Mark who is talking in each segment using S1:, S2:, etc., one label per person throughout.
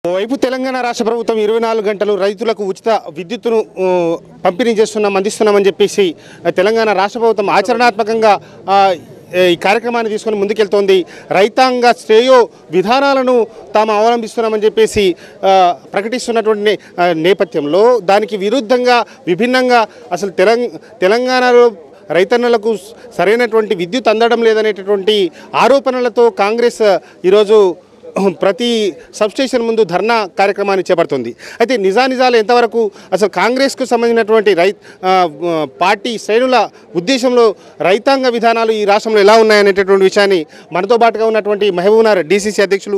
S1: ఓవైపు తెలంగాణ రాష్ట్ర ప్రభుత్వం ఇరవై నాలుగు గంటలు రైతులకు ఉచిత విద్యుత్తును ఊ, పంపిణీ చేస్తున్నాం అందిస్తున్నామని చెప్పేసి ఆ, తెలంగాణ రాష్ట్ర ప్రభుత్వం ఆచరణాత్మకంగా ఆ, ఈ కార్యక్రమాన్ని తీసుకొని ముందుకెళ్తోంది రైతాంగ శ్రేయో విధానాలను తాము అవలంబిస్తున్నామని చెప్పేసి ఆ, ప్రకటిస్తున్నటువంటి నే- ఆ, నేపథ్యంలో దానికి విరుద్ధంగా విభిన్నంగా అసలు తెలంగ తెలంగాణలో రైతన్నలకు సరైనటువంటి విద్యుత్ అందడం లేదనేటటువంటి ఆరోపణలతో కాంగ్రెస్ ఈరోజు ప్రతి సబ్స్టేషన్ ముందు ధర్నా కార్యక్రమాన్ని చేపడుతుంది అయితే నిజానిజాలు ఎంతవరకు అసలు కాంగ్రెస్కు సంబంధించినటువంటి రై ఆ, ఆ, పార్టీ శ్రేణుల ఉద్దేశంలో రైతాంగ విధానాలు ఈ రాష్ట్రంలో ఎలా ఉన్నాయనేటటువంటి విషయాన్ని మనతో పాటుగా ఉన్నటువంటి మహబూబ్నగర్ డీసీసీ అధ్యక్షులు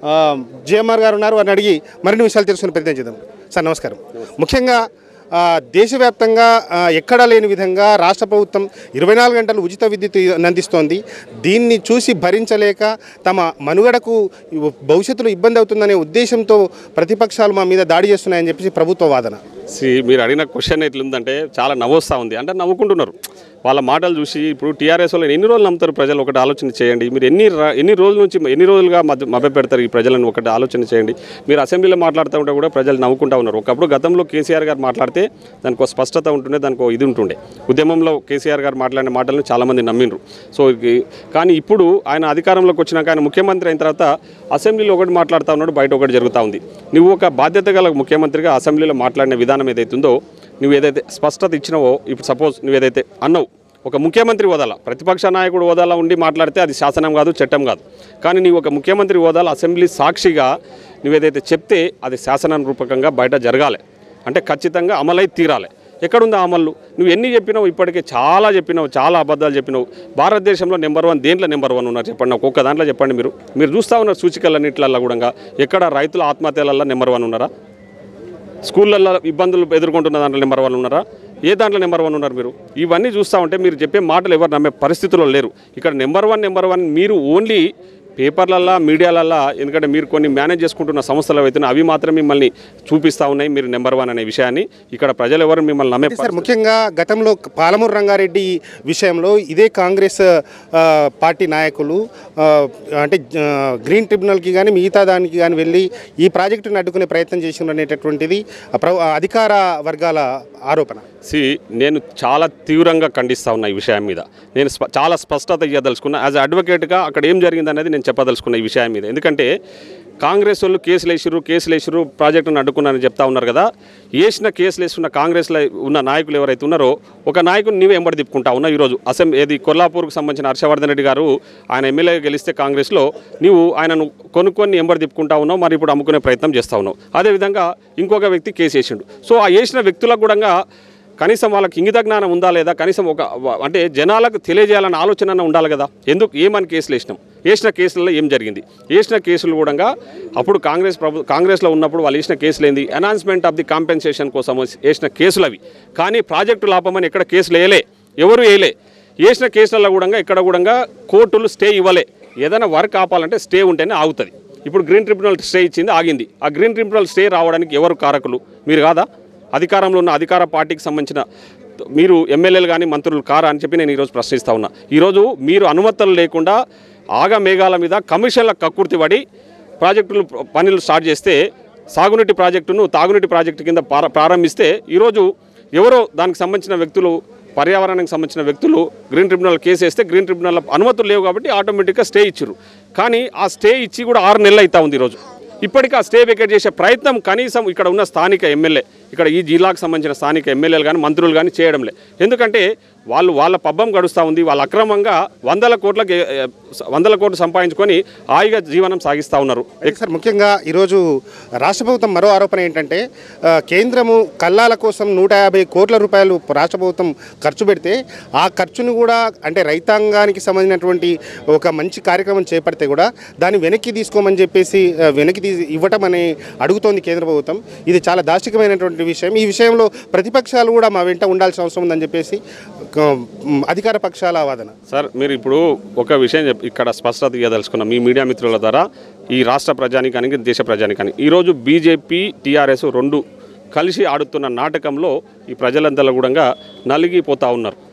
S1: జిఎంఆర్ గారు ఉన్నారు వారిని అడిగి మరిన్ని విషయాలు తెలుసుకుని ప్రయత్నం చేద్దాం సార్ నమస్కారం ముఖ్యంగా ఆ, దేశవ్యాప్తంగా ఆ, ఎక్కడా లేని విధంగా రాష్ట్ర ప్రభుత్వం ఇరవై నాలుగు గంటలు ఉచిత విద్యుత్ అందిస్తోంది దీన్ని చూసి భరించలేక తమ మనుగడకు భవిష్యత్తులో ఇబ్బంది అవుతుందనే ఉద్దేశంతో ప్రతిపక్షాలు మా మీద దాడి చేస్తున్నాయని చెప్పేసి ప్రభుత్వ వాదన
S2: సి మీరు అడిగిన క్వశ్చన్ ఎట్లుందంటే చాలా నవ్వొస్తూ ఉంది అంటే నవ్వుకుంటున్నారు వాళ్ళ మాటలు చూసి ఇప్పుడు టీఆర్ఎస్ వాళ్ళు ఎన్ని రోజులు నమ్ముతారు ప్రజలు ఒకటి ఆలోచన చేయండి మీరు ఎన్ని రా- ఎన్ని రోజుల నుంచి ఎన్ని రోజులుగా మధ్య మభ్య పెడతారు ఈ ప్రజలను ఒకటి ఆలోచన చేయండి మీరు అసెంబ్లీలో మాట్లాడుతూ ఉంటే కూడా ప్రజలు నవ్వుకుంటా ఉన్నారు ఒకప్పుడు గతంలో కేసీఆర్ గారు మాట్లాడితే దానికి ఒక స్పష్టత ఉంటుండే దానికి ఒక ఇది ఉంటుండే ఉద్యమంలో కేసీఆర్ గారు మాట్లాడిన మాటలను చాలామంది నమ్మిండ్రు సో ఇది- కానీ ఇప్పుడు ఆయన అధికారంలోకి వచ్చినాక ఆయన ముఖ్యమంత్రి అయిన తర్వాత అసెంబ్లీలో ఒకటి మాట్లాడుతూ ఉన్నాడు బయట ఒకటి జరుగుతూ ఉంది నువ్వు ఒక బాధ్యత గల ముఖ్యమంత్రిగా అసెంబ్లీలో మాట్లాడిన విధానం ఏదైతుందో నువ్వు ఏదైతే స్పష్టత ఇచ్చినావో ఇప్పుడు సపోజ్ నువ్వు ఏదైతే అన్నావు ఒక ముఖ్యమంత్రి హోదాల ప్రతిపక్ష నాయకుడు హోదాలో ఉండి మాట్లాడితే అది శాసనం కాదు చట్టం కాదు కానీ నీవు ఒక ముఖ్యమంత్రి హోదాలో అసెంబ్లీ సాక్షిగా నువ్వేదైతే చెప్తే అది శాసన రూపకంగా బయట జరగాలి అంటే ఖచ్చితంగా అమలై తీరాలి ఎక్కడుంది ఆ అమలు నువ్వు ఎన్ని చెప్పినావు ఇప్పటికే చాలా చెప్పినావు చాలా అబద్ధాలు చెప్పినావు భారతదేశంలో నెంబర్ వన్ దేంట్లో నెంబర్ వన్ ఉన్నారు చెప్పండి నాకు ఒక్క దాంట్లో చెప్పండి మీరు మీరు చూస్తూ ఉన్నారు సూచికలన్నింటిలో కూడా ఎక్కడ రైతుల ఆత్మహత్యలలో నెంబర్ వన్ ఉన్నారా స్కూళ్ళల్లో ఇబ్బందులు ఎదుర్కొంటున్న దాంట్లో నెంబర్ వన్ ఉన్నారా ఏ దాంట్లో నెంబర్ వన్ ఉన్నారు మీరు ఇవన్నీ చూస్తూ ఉంటే మీరు చెప్పే మాటలు ఎవరు నమ్మే పరిస్థితుల్లో లేరు ఇక్కడ నెంబర్ వన్ నెంబర్ వన్ మీరు ఓన్లీ పేపర్లల్లో మీడియాలల్లో ఎందుకంటే మీరు కొన్ని మేనేజ్ చేసుకుంటున్న సంస్థలు అయితే అవి మాత్రం మిమ్మల్ని చూపిస్తూ ఉన్నాయి మీరు నెంబర్ వన్ అనే విషయాన్ని ఇక్కడ ప్రజలు ఎవరు మిమ్మల్ని నమ్మే
S1: సార్ ముఖ్యంగా గతంలో పాలమూరు రంగారెడ్డి విషయంలో ఇదే కాంగ్రెస్ ఆ, పార్టీ నాయకులు ఆ, అంటే ఆ, గ్రీన్ ట్రిబ్యునల్కి కానీ మిగతా దానికి కానీ వెళ్ళి ఈ ప్రాజెక్టును అడ్డుకునే ప్రయత్నం చేసిండ్రు అనేటటువంటిది ఆ ప్ర- అధికార వర్గాల ఆరోపణ
S2: సి నేను చాలా తీవ్రంగా ఖండిస్తా ఉన్నా ఈ విషయం మీద నేను స్ప- చాలా స్పష్టత ఇవ్వదలుచుకున్నా యాజ్ అడ్వకేట్గా అక్కడ ఏం జరిగింది అనేది నేను చెప్పదలుచుకున్నా ఈ విషయం మీద ఎందుకంటే కాంగ్రెస్ వాళ్ళు కేసులు వేసిర్రు కేసులు వేసిర్రు ప్రాజెక్టును అడ్డుకున్నారని చెప్తా ఉన్నారు కదా వేసిన కేసులు వేసుకున్న కాంగ్రెస్లో ఉన్న నాయకులు ఎవరైతే ఉన్నారో ఒక నాయకుని నీవే ఎంబడి తిప్పుకుంటా ఉన్నా ఈరోజు అసెంబ్లీ ఏది కొల్లాపూర్కు సంబంధించిన హర్షవర్ధన్ రెడ్డి గారు ఆయన ఎమ్మెల్యే గెలిస్తే కాంగ్రెస్లో నీవు ఆయనను కొనుక్కొని ఎంబడి తిప్పుకుంటా ఉన్నావు మరి ఇప్పుడు అమ్ముకునే ప్రయత్నం చేస్తా ఉన్నావు అదేవిధంగా ఇంకొక వ్యక్తి కేసు వేసిండు సో ఆ వేసిన వ్యక్తులకు కూడా కనీసం వాళ్ళకి ఇంగిత జ్ఞానం ఉందా లేదా కనీసం ఒక వ- అంటే జనాలకు తెలియజేయాలన్న ఆలోచన ఉండాలి కదా ఎందుకు ఏమని కేసులు వేసినాం వేసిన కేసులలో ఏం జరిగింది వేసిన కేసులు కూడా అప్పుడు కాంగ్రెస్ ప్రభు కాంగ్రెస్లో ఉన్నప్పుడు వాళ్ళు వేసిన కేసులు ఏంది అనౌన్స్మెంట్ ఆఫ్ ది కాంపెన్సేషన్ కోసం వేసిన కేసులు అవి కానీ ప్రాజెక్టు లాపమని ఎక్కడ కేసులు వేయలే ఎవరు వేయలే వేసిన కేసులలో కూడా ఇక్కడ కూడా కోర్టులు స్టే ఇవ్వలే ఏదైనా వర్క్ ఆపాలంటే స్టే ఉంటేనే ఆగుతుంది ఇప్పుడు గ్రీన్ ట్రిబ్యునల్ స్టే ఇచ్చింది ఆగింది ఆ గ్రీన్ ట్రిబ్యునల్ స్టే రావడానికి ఎవరు కారకులు మీరు కాదా అధికారంలో ఉన్న అధికార పార్టీకి సంబంధించిన మీరు ఎమ్మెల్యేలు కానీ మంత్రులు కారా అని చెప్పి నేను ఈరోజు ప్రశ్నిస్తా ఉన్నా ఈరోజు మీరు అనుమతులు లేకుండా ఆగ మేఘాల మీద కమిషన్ల కక్కుర్తి పడి ప్రాజెక్టులు పనులు స్టార్ట్ చేస్తే సాగునీటి ప్రాజెక్టును తాగునీటి ప్రాజెక్టు కింద ప్రార- ప్రారంభిస్తే ఈరోజు ఎవరో దానికి సంబంధించిన వ్యక్తులు పర్యావరణానికి సంబంధించిన వ్యక్తులు గ్రీన్ ట్రిబ్యునల్ కేసు వేస్తే గ్రీన్ ట్రిబ్యునల్ అనుమతులు లేవు కాబట్టి ఆటోమేటిక్గా స్టే ఇచ్చారు కానీ ఆ స్టే ఇచ్చి కూడా ఆరు నెలలు అవుతా ఉంది ఈరోజు ఇప్పటికీ ఆ స్టే వెకేట్ చేసే ప్రయత్నం కనీసం ఇక్కడ ఉన్న స్థానిక ఎమ్మెల్యే ఇక్కడ ఈ జిల్లాకు సంబంధించిన స్థానిక ఎమ్మెల్యేలు కానీ మంత్రులు కానీ చేయడం లే ఎందుకంటే వాళ్ళు వాళ్ళ పబ్బం గడుస్తూ ఉంది వాళ్ళు అక్రమంగా వందల కోట్లకి ఏ, ఏ, వందల కోట్లు సంపాదించుకొని హాయిగా జీవనం సాగిస్తూ ఉన్నారు
S1: అయితే సార్ ముఖ్యంగా ఈరోజు రాష్ట్ర ప్రభుత్వం మరో ఆరోపణ ఏంటంటే ఆ, కేంద్రము కల్లాల కోసం నూట యాభై కోట్ల రూపాయలు రాష్ట్ర ప్రభుత్వం ఖర్చు పెడితే ఆ ఖర్చును కూడా అంటే రైతాంగానికి సంబంధించినటువంటి ఒక మంచి కార్యక్రమం చేపడితే కూడా దాన్ని వెనక్కి తీసుకోమని చెప్పేసి ఆ, వెనక్కి తీసి ఇవ్వటం అని అడుగుతోంది కేంద్ర ప్రభుత్వం ఇది చాలా దాష్టికమైనటువంటి విషయం ఈ విషయంలో ప్రతిపక్షాలు కూడా మా వెంట ఉండాల్సిన అవసరం ఉందని చెప్పేసి ఆ, అధికార పక్షాల వాదన
S2: సార్ మీరు ఇప్పుడు ఒక విషయం చెప్ ఇక్కడ స్పష్టత ఇవ్వదలుచుకున్నాం మీ మీడియా మిత్రుల ద్వారా ఈ రాష్ట్ర ప్రజానికానికి దేశ ప్రజానికానికి ఈరోజు బీజేపీ టీఆర్ఎస్ రెండు కలిసి ఆడుతున్న నాటకంలో ఈ ప్రజలందరూ కూడా నలిగిపోతూ ఉన్నారు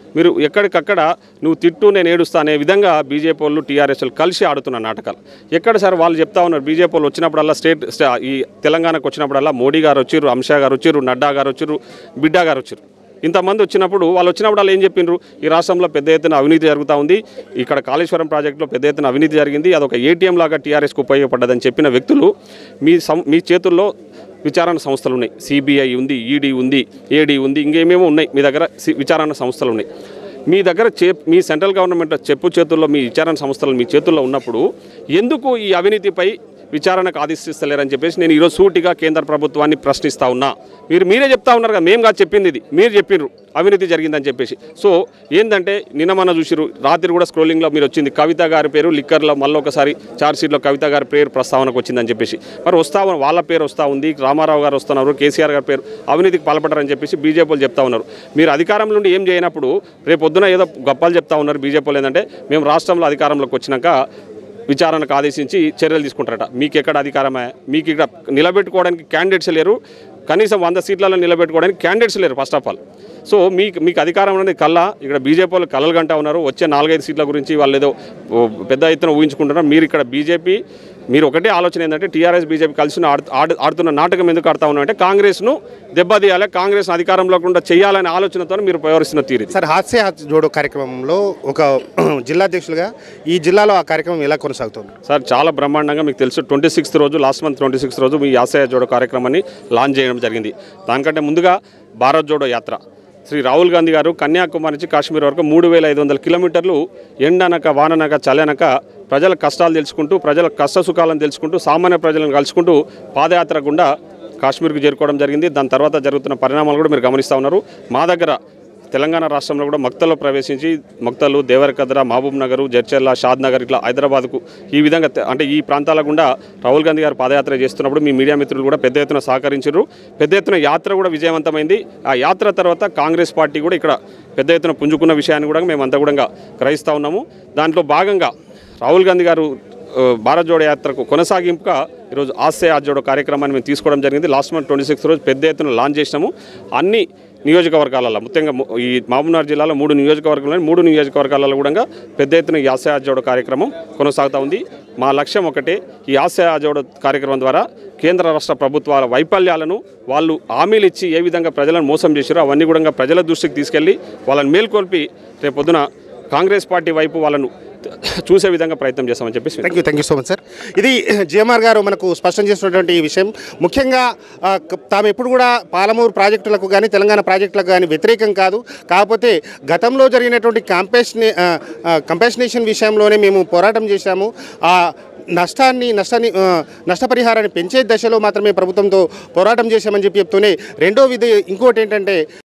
S2: మీరు ఎక్కడికక్కడ నువ్వు తిట్టు నేను ఏడుస్తా అనే విధంగా బీజేపీ వాళ్ళు టీఆర్ఎస్ వాళ్ళు కలిసి ఆడుతున్న నాటకాలు ఎక్కడ సార్ వాళ్ళు చెప్తా ఉన్నారు బీజేపీ వాళ్ళు వచ్చినప్పుడల్లా స్టేట్ స్టా- ఈ తెలంగాణకు వచ్చినప్పుడల్లా మోడీ గారు వచ్చిర్రు అమిత్ షా గారు వచ్చిర్రు నడ్డా గారు వచ్చిర్రు బిడ్డా గారు వచ్చిర్రు ఇంతమంది వచ్చినప్పుడు వాళ్ళు వచ్చినప్పుడు వాళ్ళు ఏం చెప్పిండ్రు ఈ రాష్ట్రంలో పెద్ద ఎత్తున అవినీతి జరుగుతూ ఉంది ఇక్కడ కాళేశ్వరం ప్రాజెక్టులో పెద్ద ఎత్తున అవినీతి జరిగింది అదొక ఏటీఎం లాగా టీఆర్ఎస్కి ఉపయోగపడ్డదని చెప్పిన వ్యక్తులు మీ సం మీ చేతుల్లో విచారణ సంస్థలు ఉన్నాయి సిబిఐ ఉంది ఈడీ ఉంది ఏడీ ఉంది ఇంకేమేమో ఉన్నాయి మీ దగ్గర సి- విచారణ సంస్థలు ఉన్నాయి మీ దగ్గర చే మీ సెంట్రల్ గవర్నమెంట్ చెప్పు చేతుల్లో మీ విచారణ సంస్థలు మీ చేతుల్లో ఉన్నప్పుడు ఎందుకు ఈ అవినీతిపై విచారణకు ఆదేశిస్తలేరని చెప్పేసి నేను ఈరోజు సూటిగా కేంద్ర ప్రభుత్వాన్ని ప్రశ్నిస్తా ఉన్నా మీరు మీరే చెప్తా ఉన్నారు కదా మేము కాదు చెప్పింది ఇది మీరు చెప్పిండ్రు అవినీతి జరిగిందని చెప్పేసి సో ఏంటంటే నిన్న మన చూసిరు రాత్రి కూడా స్క్రోలింగ్లో మీరు వచ్చింది కవిత గారి పేరు లిక్కర్లో మళ్ళీ ఒకసారి చార్జ్షీట్లో కవిత గారి పేరు ప్రస్తావనకు వచ్చిందని చెప్పేసి మరి వస్తా ఉన్న- వాళ్ళ పేరు వస్తూ ఉంది రామారావు గారు వస్తున్నారు కేసీఆర్ గారి పేరు అవినీతికి పాల్పడ్డారని చెప్పేసి బీజేపీ వాళ్ళు చెప్తా ఉన్నారు మీరు అధికారం నుండి ఏం చేయనప్పుడు రేపు పొద్దున ఏదో గొప్పలు చెప్తా ఉన్నారు బీజేపీ వాళ్ళు ఏంటంటే మేము రాష్ట్రంలో అధికారంలోకి వచ్చినాక విచారణకు ఆదేశించి చర్యలు తీసుకుంటారట మీకు ఎక్కడ అధికారమే మీకు ఇక్కడ నిలబెట్టుకోవడానికి క్యాండిడేట్స్ లేరు కనీసం వంద సీట్లలో నిలబెట్టుకోవడానికి క్యాండిడేట్స్ లేరు ఫస్ట్ ఆఫ్ ఆల్ సో మీకు మీకు అధికారం అనేది కల్లా ఇక్కడ బీజేపీ వాళ్ళు కలలు గంటా ఉన్నారు వచ్చే నాలుగైదు సీట్ల గురించి వాళ్ళు ఏదో ఓ, పెద్ద ఎత్తున ఊహించుకుంటున్నారు మీరు ఇక్కడ బీజేపీ మీరు ఒకటే ఆలోచన ఏంటంటే టీఆర్ఎస్ బీజేపీ కలిసి ఆడు ఆడు- ఆడుతున్న నాటకం ఎందుకు ఆడుతా ఉన్నారంటే కాంగ్రెస్ను దెబ్బతీయాలి కాంగ్రెస్ అధికారంలో కూడా చేయాలనే ఆలోచనతో మీరు వ్యవహరిస్తున్న తీరు ఇది.
S1: సార్ హాస్య హాత్ జోడో కార్యక్రమంలో ఒక జిల్లా అధ్యక్షులుగా ఈ జిల్లాలో ఆ కార్యక్రమం ఎలా కొనసాగుతుంది
S2: సార్ చాలా బ్రహ్మాండంగా మీకు తెలుసు ట్వంటీ సిక్స్త్ రోజు లాస్ట్ మంత్ ట్వంటీ సిక్స్త్ రోజు మీ ఆశయ జోడో కార్యక్రమాన్ని లాంచ్ చేయడం జరిగింది దానికంటే ముందుగా భారత్ జోడో యాత్ర శ్రీ రాహుల్ గాంధీ గారు కన్యాకుమారి నుంచి కాశ్మీర్ వరకు మూడు వేల ఐదు వందల కిలోమీటర్లు ఎండనక వాననక చలనక ప్రజల కష్టాలు తెలుసుకుంటూ ప్రజల కష్ట సుఖాలను తెలుసుకుంటూ సామాన్య ప్రజలను కలుసుకుంటూ పాదయాత్ర గుండా కాశ్మీర్కు చేరుకోవడం జరిగింది దాని తర్వాత జరుగుతున్న పరిణామాలు కూడా మీరు గమనిస్తూ ఉన్నారు మా దగ్గర తెలంగాణ రాష్ట్రంలో కూడా మక్తల్లో ప్రవేశించి మక్తలు దేవరకద్ర మహబూబ్ నగర్ జడ్చర్ల షాద్ నగర్ ఇట్లా హైదరాబాద్కు ఈ విధంగా తె- అంటే ఈ ప్రాంతాల గుండా రాహుల్ గాంధీ గారు పాదయాత్ర చేస్తున్నప్పుడు మీ మీడియా మిత్రులు కూడా పెద్ద ఎత్తున సహకరించారు పెద్ద ఎత్తున యాత్ర కూడా విజయవంతమైంది ఆ యాత్ర తర్వాత కాంగ్రెస్ పార్టీ కూడా ఇక్కడ పెద్ద ఎత్తున పుంజుకున్న విషయాన్ని కూడా మేమంతా కూడా గ్రహిస్తూ ఉన్నాము దాంట్లో భాగంగా రాహుల్ గాంధీ గారు ఆ, భారత్ జోడో యాత్రకు కొనసాగింపుగా ఈరోజు ఆస్తే ఆ జోడో కార్యక్రమాన్ని మేము తీసుకోవడం జరిగింది లాస్ట్ మంత్ ట్వంటీ సిక్స్త్ రోజు పెద్ద ఎత్తున లాంచ్ చేసినాము అన్ని నియోజకవర్గాలలో ముఖ్యంగా ము- ఈ మహబూబ్నగర్ జిల్లాలో మూడు నియోజకవర్గాలు మూడు నియోజకవర్గాలలో కూడా పెద్ద ఎత్తున ఈ ఆశయ జోడో కార్యక్రమం కొనసాగుతూ ఉంది మా లక్ష్యం ఒకటే ఈ ఆశయ జోడో కార్యక్రమం ద్వారా కేంద్ర రాష్ట్ర ప్రభుత్వాల వైఫల్యాలను వాళ్ళు హామీలు ఇచ్చి ఏ విధంగా ప్రజలను మోసం చేశారో అవన్నీ కూడా ప్రజల దృష్టికి తీసుకెళ్ళి వాళ్ళని మేల్కొల్పి రేపు పొద్దున కాంగ్రెస్ పార్టీ వైపు వాళ్ళను చూసే విధంగా ప్రయత్నం చేస్తామని చెప్పేసి
S1: thank you thank you so much sir ఇది జిఎంఆర్ గారు మనకు స్పష్టం చేస్తున్నటువంటి ఈ విషయం ముఖ్యంగా ఆ, క- తాము ఎప్పుడు కూడా పాలమూరు ప్రాజెక్టులకు కానీ తెలంగాణ ప్రాజెక్టులకు కానీ వ్యతిరేకం కాదు కాకపోతే గతంలో జరిగినటువంటి కాంపేషనే కంపాషనేషన్ విషయంలోనే మేము పోరాటం చేశాము ఆ నష్టాన్ని నష్టాన్ని ఆ, నష్టపరిహారాన్ని పెంచే దశలో మాత్రమే ప్రభుత్వంతో పోరాటం చేశామని చెప్పి చెప్తూనే రెండో విధి ఇంకోటి ఏంటంటే